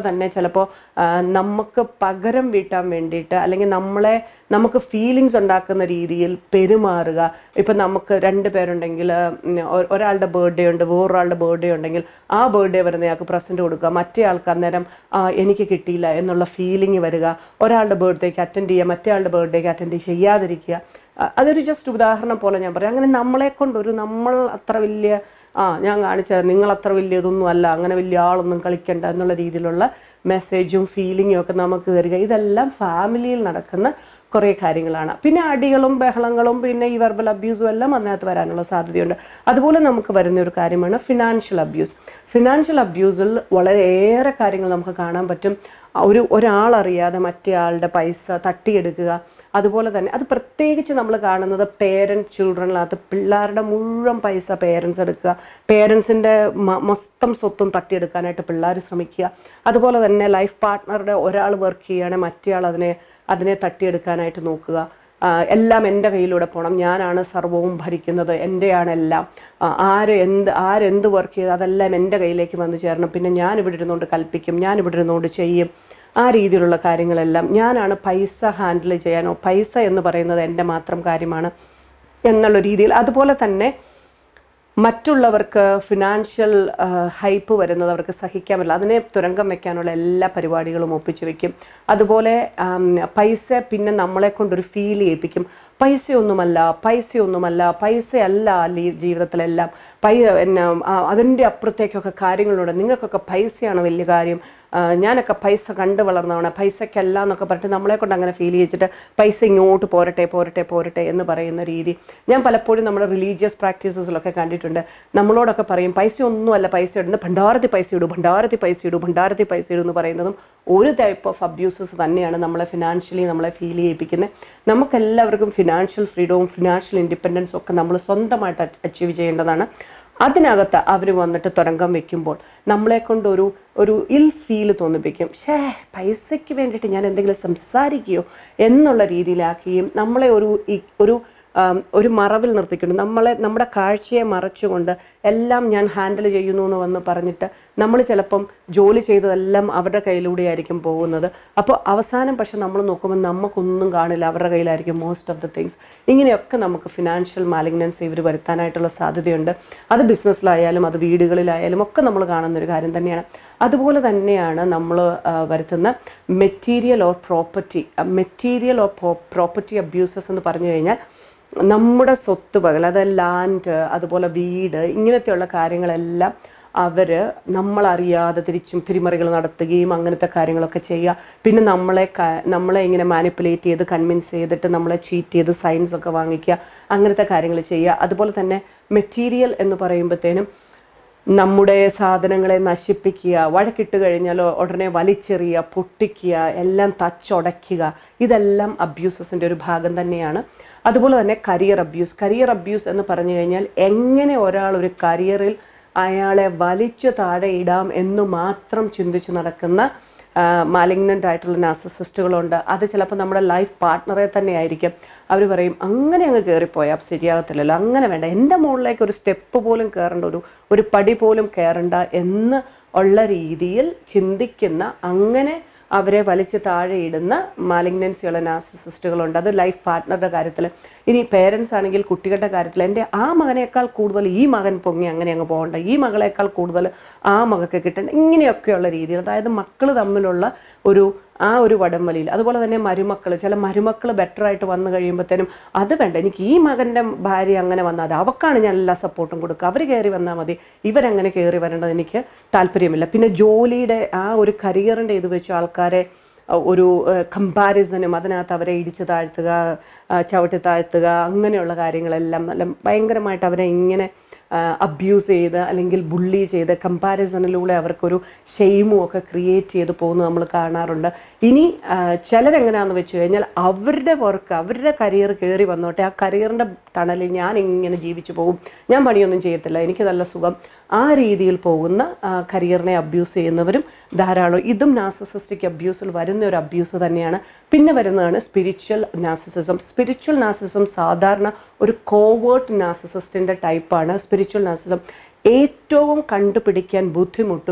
[SPEAKER 1] തന്നെ ചിലപ്പോൾ നമുക്ക് പകരം വീട്ടാൻ വേണ്ടിയിട്ട് അല്ലെങ്കിൽ നമ്മളെ നമുക്ക് ഫീലിങ്സ് ഉണ്ടാക്കുന്ന രീതിയിൽ പെരുമാറുക ഇപ്പം നമുക്ക് രണ്ട് പേരുണ്ടെങ്കിൽ ഉം, ഒ- ഒരാളുടെ ബർത്ത്ഡേ ഉണ്ട് വേറൊരാളുടെ ബർത്ത്ഡേ ഉണ്ടെങ്കിൽ ആ ബർത്ത്ഡേ വരുന്നയാൾക്ക് പ്രസൻറ്റ് കൊടുക്കുക മറ്റേ ആൾക്ക് അന്നേരം "ആ, എനിക്ക് കിട്ടിയില്ല എന്നുള്ള ഫീലിംഗ് വരിക ഒരാളുടെ ബർത്ത്ഡേക്ക് അറ്റൻഡ് ചെയ്യുക മറ്റേ ആളുടെ ബർത്ത്ഡേക്ക് അറ്റൻഡ് ചെയ്യാതിരിക്കുക അ- അതൊരു ജസ്റ്റ് ഉദാഹരണം പോലെ ഞാൻ പറയാം അങ്ങനെ നമ്മളെ കൊണ്ടൊരു നമ്മൾ അത്ര വലിയ ആ ഞാൻ കാണിച്ച നിങ്ങൾ അത്ര വലിയ ഇതൊന്നും അല്ല അങ്ങനെ വലിയ ആളൊന്നും കളിക്കണ്ട എന്നുള്ള രീതിയിലുള്ള മെസ്സേജും ഫീലിങ്ങും ഒക്കെ നമുക്ക് വരിക ഇതെല്ലാം ഫാമിലിയിൽ നടക്കുന്ന കുറേ കാര്യങ്ങളാണ് പിന്നെ അടികളും ബഹളങ്ങളും പിന്നെ ഈ വെർബൽ അബ്യൂസും എല്ലാം അതിനകത്ത് വരാനുള്ള സാധ്യതയുണ്ട് അതുപോലെ നമുക്ക് വരുന്ന ഒരു കാര്യമാണ് ഫിനാൻഷ്യൽ അബ്യൂസ് ഫിനാൻഷ്യൽ അബ്യൂസിൽ വളരെയേറെ കാര്യങ്ങൾ നമുക്ക് കാണാൻ പറ്റും ഒരു ഒരാളറിയാതെ മറ്റേ ആളുടെ പൈസ തട്ടിയെടുക്കുക അതുപോലെ തന്നെ അത് പ്രത്യേകിച്ച് നമ്മൾ കാണുന്നത് പേരൻറ്റ് ചിൽഡ്രനിനകത്ത് പിള്ളേരുടെ മുഴുവൻ പൈസ പേരൻസ് എടുക്കുക പേരൻസിൻ്റെ മൊത്തം സ്വത്തും തട്ടിയെടുക്കാനായിട്ട് പിള്ളേർ ശ്രമിക്കുക അതുപോലെ തന്നെ ലൈഫ് പാർട്ട്ണറുടെ ഒരാൾ വർക്ക് ചെയ്യുകയാണെങ്കിൽ മറ്റേ ആൾ അതിനെ അതിനെ തട്ടിയെടുക്കാനായിട്ട് നോക്കുക ആ, എല്ലാം എൻ്റെ കയ്യിലൂടെ പോകണം ഞാനാണ് സർവവും ഭരിക്കുന്നത് എൻ്റെയാണ് എല്ലാം ആ, ആര് എന്ത് ആരെന്ത് വർക്ക് ചെയ്ത് അതെല്ലാം എൻ്റെ കയ്യിലേക്ക് വന്നു ചേരണം പിന്നെ ഞാൻ ഇവിടെ ഇരുന്നുകൊണ്ട് കൽപ്പിക്കും ഞാൻ ഇവിടെ ഇരുന്നുകൊണ്ട് ചെയ്യും ആ രീതിയിലുള്ള കാര്യങ്ങളെല്ലാം ഞാനാണ് പൈസ ഹാൻഡിൽ ചെയ്യാനോ പൈസ എന്ന് പറയുന്നത് എൻ്റെ മാത്രം കാര്യമാണ് എന്നുള്ള രീതിയിൽ അതുപോലെ തന്നെ മറ്റുള്ളവർക്ക് ഫിനാൻഷ്യൽ ഹൈപ്പ് വരുന്നത് അവർക്ക് സഹിക്കാൻ പറ്റില്ല അതിനെ തുരങ്കം വെക്കാനുള്ള എല്ലാ പരിപാടികളും ഒപ്പിച്ചു വെക്കും അതുപോലെ ആം, പൈസ പിന്നെ നമ്മളെ കൊണ്ടൊരു ഫീൽ ചെയ്യിപ്പിക്കും പൈസയൊന്നുമല്ല പൈസയൊന്നുമല്ല പൈസയല്ല ലീ- ജീവിതത്തിലെല്ലാം പൈ പിന്നെ ആ, അതിൻ്റെ അപ്പുറത്തേക്കൊക്കെ കാര്യങ്ങളുണ്ട് നിങ്ങൾക്കൊക്കെ പൈസയാണ് വലിയ കാര്യം ആ, ഞാനൊക്കെ പൈസ കണ്ടു വളർന്നതാണ് പൈസയ്ക്കല്ല എന്നൊക്കെ പറഞ്ഞിട്ട് നമ്മളെ കൊണ്ട് അങ്ങനെ ഫീൽ ചെയ്യിച്ചിട്ട് പൈസ ഇങ്ങോട്ട് പോരട്ടെ പോരട്ടെ പോരട്ടെ എന്ന് പറയുന്ന രീതി ഞാൻ പലപ്പോഴും നമ്മുടെ റിലീജിയസ് പ്രാക്ടീസസിലൊക്കെ കണ്ടിട്ടുണ്ട് നമ്മളോടൊക്കെ പറയും പൈസ ഒന്നുമല്ല പൈസ ഇടുന്നത് ഭണ്ഡാരത്തി പൈസ ഇടൂ ഭണ്ഡാരത്തി പൈസ ഇടൂ ഭണ്ഡാരത്തി പൈസ ഇടൂ എന്ന് പറയുന്നതും ഒരു ടൈപ്പ് ഓഫ് അബ്യൂസസ് തന്നെയാണ് നമ്മളെ ഫിനാൻഷ്യലി നമ്മളെ ഫീൽ ചെയ്യിപ്പിക്കുന്നത് നമുക്കെല്ലാവർക്കും ഫിനാൻഷ്യൽ ഫ്രീഡവും ഫിനാൻഷ്യൽ ഇൻഡിപെൻഡൻസും ഒക്കെ നമ്മൾ സ്വന്തമായിട്ട് അച്ചീവ് ചെയ്യേണ്ടതാണ് അതിനകത്ത് അവർ വന്നിട്ട് തുരങ്കം വെക്കുമ്പോൾ നമ്മളെ കൊണ്ട് ഒരു ഒരു ഇൽ ഫീൽ തോന്നിപ്പിക്കും ഷേ പൈസയ്ക്ക് വേണ്ടിയിട്ട് ഞാൻ എന്തെങ്കിലും സംസാരിക്കുകയോ എന്നുള്ള രീതിയിലാക്കുകയും നമ്മളെ ഒരു ഈ- ഒരു ആം, ഒരു മറവിൽ നിർത്തിക്കൊണ്ട് നമ്മളെ നമ്മുടെ കാഴ്ചയെ മറച്ചുകൊണ്ട് എല്ലാം ഞാൻ ഹാൻഡിൽ ചെയ്യുന്നു എന്ന് വന്ന് പറഞ്ഞിട്ട് നമ്മൾ ചിലപ്പം ജോലി ചെയ്തതെല്ലാം അവരുടെ കയ്യിലൂടെയായിരിക്കും പോകുന്നത് അപ്പോൾ അവസാനം പക്ഷെ നമ്മൾ നോക്കുമ്പോൾ നമുക്കൊന്നും കാണില്ല അവരുടെ കയ്യിലായിരിക്കും മോസ്റ്റ് ഓഫ് ദ തിങ്സ് ഇങ്ങനെയൊക്കെ നമുക്ക് ഫിനാൻഷ്യൽ മാലിഗ്നൻസി ഇവർ വരുത്താനായിട്ടുള്ള സാധ്യതയുണ്ട് അത് ബിസിനസ്സിലായാലും അത് വീടുകളിലായാലും ഒക്കെ നമ്മൾ കാണുന്ന ഒരു കാര്യം തന്നെയാണ് അതുപോലെ തന്നെയാണ് നമ്മൾ വരുത്തുന്ന material or property material or property abuses എന്ന് പറഞ്ഞു കഴിഞ്ഞാൽ നമ്മുടെ സ്വത്ത് പകൽ അത് ലാൻഡ് അതുപോലെ വീട് ഇങ്ങനത്തെയുള്ള കാര്യങ്ങളെല്ലാം അവർ നമ്മളറിയാതെ തിരിച്ചും തിരിമറികൾ നടത്തുകയും അങ്ങനത്തെ കാര്യങ്ങളൊക്കെ ചെയ്യുക പിന്നെ നമ്മളെ ക- നമ്മളെ ഇങ്ങനെ മാനിപ്പുലേറ്റ് ചെയ്ത് കൺവിൻസ് ചെയ്തിട്ട് നമ്മളെ ചീറ്റ് ചെയ്ത് സൈൻസ് ഒക്കെ വാങ്ങിക്കുക അങ്ങനത്തെ കാര്യങ്ങൾ ചെയ്യുക അതുപോലെ തന്നെ മെറ്റീരിയൽ എന്ന് പറയുമ്പോഴത്തേനും നമ്മുടെ സാധനങ്ങളെ നശിപ്പിക്കുക വഴക്കിട്ട് കഴിഞ്ഞാൽ ഉടനെ വലിച്ചെറിയുക പൊട്ടിക്കുക എല്ലാം തച്ചുടയ്ക്കുക ഇതെല്ലാം അബ്യൂസസിൻ്റെ ഒരു ഭാഗം തന്നെയാണ് അതുപോലെ തന്നെ കരിയർ അബ്യൂസ് കരിയർ അബ്യൂസ് എന്ന് പറഞ്ഞു കഴിഞ്ഞാൽ എങ്ങനെ ഒരാൾ ഒരു കരിയറിൽ അയാളെ വലിച്ചു താഴെ ഇടാം എന്ന് മാത്രം ചിന്തിച്ച് നടക്കുന്ന മാലിഗ്നൻ്റ് ആയിട്ടുള്ള നാസസിസ്റ്റുകളുണ്ട് അത് ചിലപ്പോൾ നമ്മുടെ ലൈഫ് പാർട്ട്ണറെ തന്നെ ആയിരിക്കും അവർ പറയും അങ്ങനെ അങ്ങ് കയറിപ്പോയാൽ ശരിയാകത്തില്ലല്ലോ അങ്ങനെ വേണ്ട എൻ്റെ മുകളിലേക്ക് ഒരു സ്റ്റെപ്പ് പോലും കയറേണ്ട ഒരു ഒരു പടി പോലും കയറണ്ട എന്ന് ഉള്ള രീതിയിൽ ചിന്തിക്കുന്ന അങ്ങനെ അവരെ വലിച്ച് താഴെ ഇടുന്ന മാലിഗ്നൻസിയുള്ള നാസിസിസ്റ്റുകളുണ്ട് അത് ലൈഫ് പാർട്ട്ണറുടെ കാര്യത്തിൽ ഇനി പേരൻസ് ആണെങ്കിൽ കുട്ടികളുടെ കാര്യത്തിൽ എൻ്റെ ആ മകനേക്കാൾ കൂടുതൽ ഈ മകൻ പൊങ്ങി അങ്ങനെ അങ്ങ് പോകണ്ട ഈ മകളേക്കാൾ കൂടുതൽ ആ മകൾക്ക് കിട്ടേണ്ട ഇങ്ങനെയൊക്കെയുള്ള രീതിയിൽ അതായത് മക്കൾ തമ്മിലുള്ള ഒരു ആ ഒരു വടംവലിയിൽ അതുപോലെ തന്നെ മരുമക്കൾ ചില മരുമക്കൾ ബെറ്റർ ആയിട്ട് വന്നു കഴിയുമ്പോഴത്തേനും അത് വേണ്ട എനിക്ക് ഈ മകൻ്റെ ഭാര്യ അങ്ങനെ വന്നാൽ അത് അവക്കാണ് ഞാൻ എല്ലാ സപ്പോർട്ടും കൊടുക്കുക അവർ കയറി വന്നാൽ മതി ഇവരങ്ങനെ കയറി വരേണ്ടത് എനിക്ക് താല്പര്യമില്ല പിന്നെ ജോലിയുടെ ആ ഒരു കരിയറിൻ്റെ ഇത് വെച്ച് ആൾക്കാരെ അഹ് ഒരു കമ്പാരിസനും അതിനകത്ത് അവരെ ഇടിച്ചു താഴ്ത്തുക ആ, ചവിട്ടി താഴ്ത്തുക അങ്ങനെയുള്ള കാര്യങ്ങളെല്ലാം നല്ല ഭയങ്കരമായിട്ട് അവരെ ഇങ്ങനെ അബ്യൂസ് ചെയ്ത് അല്ലെങ്കിൽ ബുള്ളി ചെയ്ത് കമ്പാരിസണിലൂടെ അവർക്കൊരു ഷെയിമും ഒക്കെ ക്രിയേറ്റ് ചെയ്ത് പോകുന്നത് നമ്മൾ കാണാറുണ്ട് ഇനി ആ, ചിലരെങ്ങനെയാണെന്ന് വെച്ച് കഴിഞ്ഞാൽ അവരുടെ വർക്ക് അവരുടെ കരിയർ കയറി വന്നോട്ടെ ആ കരിയറിൻ്റെ തണലിൽ ഞാൻ ഇങ്ങനെ ജീവിച്ചു പോകും ഞാൻ പണിയൊന്നും ചെയ്യത്തില്ല എനിക്ക് നല്ല സുഖം ആ രീതിയിൽ പോകുന്ന ആ, കരിയറിനെ അബ്യൂസ് ചെയ്യുന്നവരും ധാരാളം ഇതും നാസസിസ്റ്റിക് അബ്യൂസിൽ വരുന്ന ഒരു അബ്യൂസ് തന്നെയാണ് പിന്നെ വരുന്നതാണ് സ്പിരിച്വൽ നാസിസിസം സ്പിരിച്വൽ നാസിസം സാധാരണ ഒരു കോവേർട്ട് നാസിസിസ്റ്റിൻ്റെ ടൈപ്പാണ് സ്പിരിച്വൽ നാസിസം ഏറ്റവും കണ്ടുപിടിക്കാൻ ബുദ്ധിമുട്ടും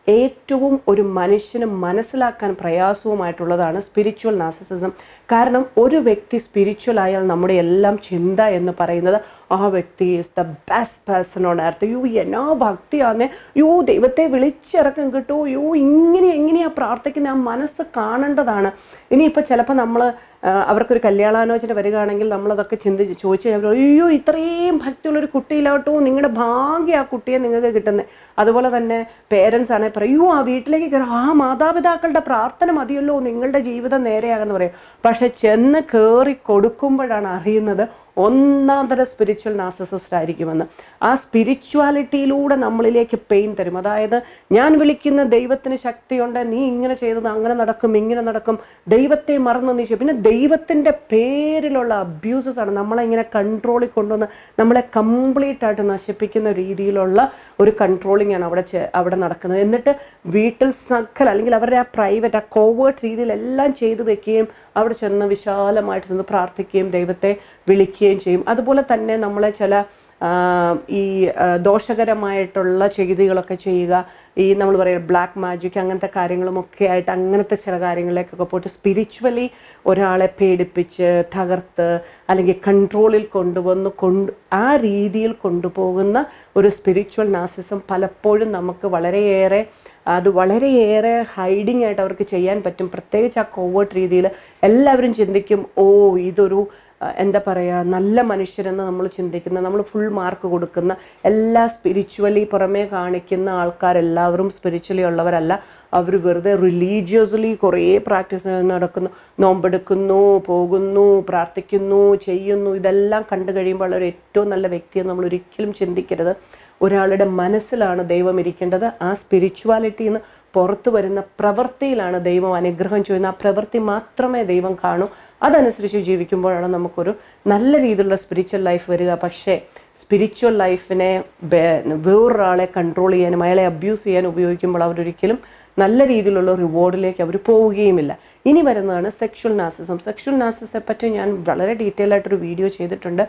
[SPEAKER 1] ഏറ്റവും ഒരു മനുഷ്യന് മനസ്സിലാക്കാൻ പ്രയാസവുമായിട്ടുള്ളതാണ് സ്പിരിച്വൽ നാസിസിസം കാരണം ഒരു വ്യക്തി സ്പിരിച്വൽ ആയാൽ നമ്മുടെ എല്ലാം ചിന്ത എന്ന് പറയുന്നത് ആ വ്യക്തി is the best person on earth you എന്നാ ഭക്തിയാന്നേ യോ ദൈവത്തെ വിളിച്ചിറക്കും കിട്ടോ യോ ഇങ്ങനെ എങ്ങനെയാ പ്രാർത്ഥിക്കുന്നത് ആ മനസ്സ് കാണേണ്ടതാണ് ഇനിയിപ്പോൾ ചിലപ്പോൾ നമ്മൾ അവർക്കൊരു കല്യാണാലോചന വരികയാണെങ്കിൽ നമ്മളതൊക്കെ ചിന്തിച്ച് ചോദിച്ചു കഴിഞ്ഞാൽ അയ്യോ ഇത്രയും ഭക്തിയുള്ളൊരു കുട്ടിയിലോട്ടോ നിങ്ങളുടെ ഭാഗ്യം ആ കുട്ടിയെ നിങ്ങൾക്ക് കിട്ടുന്നത് അതുപോലെ തന്നെ പേരൻസ് ആണെങ്കിൽ പറയൂ ആ വീട്ടിലേക്ക് കയറും ആ മാതാപിതാക്കളുടെ പ്രാർത്ഥന മതിയല്ലോ നിങ്ങളുടെ ജീവിതം നേരെയാകുന്ന പറയും പക്ഷെ ചെന്ന് കയറി കൊടുക്കുമ്പോഴാണ് അറിയുന്നത് ഒന്നാം തരം സ്പിരിച്വൽ നാസസിസ്റ്റ് ആയിരിക്കുമെന്ന് ആ സ്പിരിച്വാലിറ്റിയിലൂടെ നമ്മളിലേക്ക് പെയിൻ തരും അതായത് ഞാൻ വിളിക്കുന്ന ദൈവത്തിന് ശക്തിയുണ്ട് നീ ഇങ്ങനെ ചെയ്തത് അങ്ങനെ നടക്കും ഇങ്ങനെ നടക്കും ദൈവത്തെ മറന്നു നീ ചെയ്യും. പിന്നെ ദൈവത്തിൻ്റെ പേരിലുള്ള അബ്യൂസസ് ആണ് നമ്മളെ ഇങ്ങനെ കൺട്രോളിൽ കൊണ്ടുവന്ന് നമ്മളെ കംപ്ലീറ്റ് ആയിട്ട് നശിപ്പിക്കുന്ന രീതിയിലുള്ള ഒരു കൺട്രോളിംഗ് ആണ് അവിടെ ചെ- അവിടെ നടക്കുന്നത് എന്നിട്ട് വീട്ടിൽ സകല അല്ലെങ്കിൽ അവരുടെ ആ പ്രൈവറ്റ് ആ കോവേർട്ട് രീതിയിൽ എല്ലാം ചെയ്തു വെക്കുകയും അവിടെ ചെന്ന് വിശാലമായിട്ട് നിന്ന് പ്രാർത്ഥിക്കുകയും ദൈവത്തെ വിളിക്കുകയും ചെയ്യും അതുപോലെ തന്നെ നമ്മളെ ചില ആ, ഈ ആ, ദോഷകരമായിട്ടുള്ള ചെയ്തികളൊക്കെ ചെയ്യുക ഈ നമ്മൾ പറയുക ബ്ലാക്ക് മാജിക് അങ്ങനത്തെ കാര്യങ്ങളുമൊക്കെ ആയിട്ട് അങ്ങനത്തെ ചില കാര്യങ്ങളിലേക്കൊക്കെ പോയിട്ട് സ്പിരിച്വലി ഒരാളെ പേടിപ്പിച്ച് തകർത്ത് അല്ലെങ്കിൽ കൺട്രോളിൽ കൊണ്ടുവന്ന് കൊണ്ട് ആ രീതിയിൽ കൊണ്ടുപോകുന്ന ഒരു സ്പിരിച്വൽ നാസിസം പലപ്പോഴും നമുക്ക് വളരെയേറെ അത് വളരെയേറെ ഹൈഡിങ് ആയിട്ട് അവർക്ക് ചെയ്യാൻ പറ്റും പ്രത്യേകിച്ച് ആ കോവേർട്ട് രീതിയിൽ എല്ലാവരും ചിന്തിക്കും ഓ ഇതൊരു ആ, എന്താ പറയുക നല്ല മനുഷ്യരെന്ന് നമ്മൾ ചിന്തിക്കുന്ന നമ്മൾ ഫുൾ മാർക്ക് കൊടുക്കുന്ന എല്ലാ സ്പിരിച്വലി പുറമേ കാണിക്കുന്ന ആൾക്കാരെല്ലാവരും സ്പിരിച്വലി ഉള്ളവരല്ല അവർ വെറുതെ റിലീജിയസ്ലി കുറേ പ്രാക്ടീസ് നടക്കുന്നു നോമ്പെടുക്കുന്നു പോകുന്നു പ്രാർത്ഥിക്കുന്നു ചെയ്യുന്നു ഇതെല്ലാം കണ്ടു കഴിയുമ്പോൾ ഒരു ഏറ്റവും നല്ല വ്യക്തിയെന്ന് നമ്മൾ ഒരിക്കലും ചിന്തിക്കരുത് ഒരാളുടെ മനസ്സിലാണ് ദൈവം ഇരിക്കേണ്ടത് ആ സ്പിരിച്വാലിറ്റിയിൽ നിന്ന് പുറത്തു വരുന്ന പ്രവൃത്തിയിലാണ് ദൈവം അനുഗ്രഹം ചെയ്യുന്നത് ആ പ്രവൃത്തി മാത്രമേ ദൈവം കാണൂ അതനുസരിച്ച് ജീവിക്കുമ്പോഴാണ് നമുക്കൊരു നല്ല രീതിയിലുള്ള സ്പിരിച്വൽ ലൈഫ് വരിക പക്ഷേ സ്പിരിച്വൽ ലൈഫിനെ ബേ- വേറൊരാളെ കൺട്രോൾ ചെയ്യാനും അയാളെ അബ്യൂസ് ചെയ്യാൻ ഉപയോഗിക്കുമ്പോൾ അവരൊരിക്കലും നല്ല രീതിയിലുള്ള റിവാർഡിലേക്ക് അവർ പോവുകയുമില്ല ഇനി വരുന്നതാണ് സെക്ഷൽ നാസിസം സെക്ഷൽ നാസിസത്തെ പറ്റി ഞാൻ വളരെ ഡീറ്റെയിൽ ആയിട്ടൊരു വീഡിയോ ചെയ്തിട്ടുണ്ട്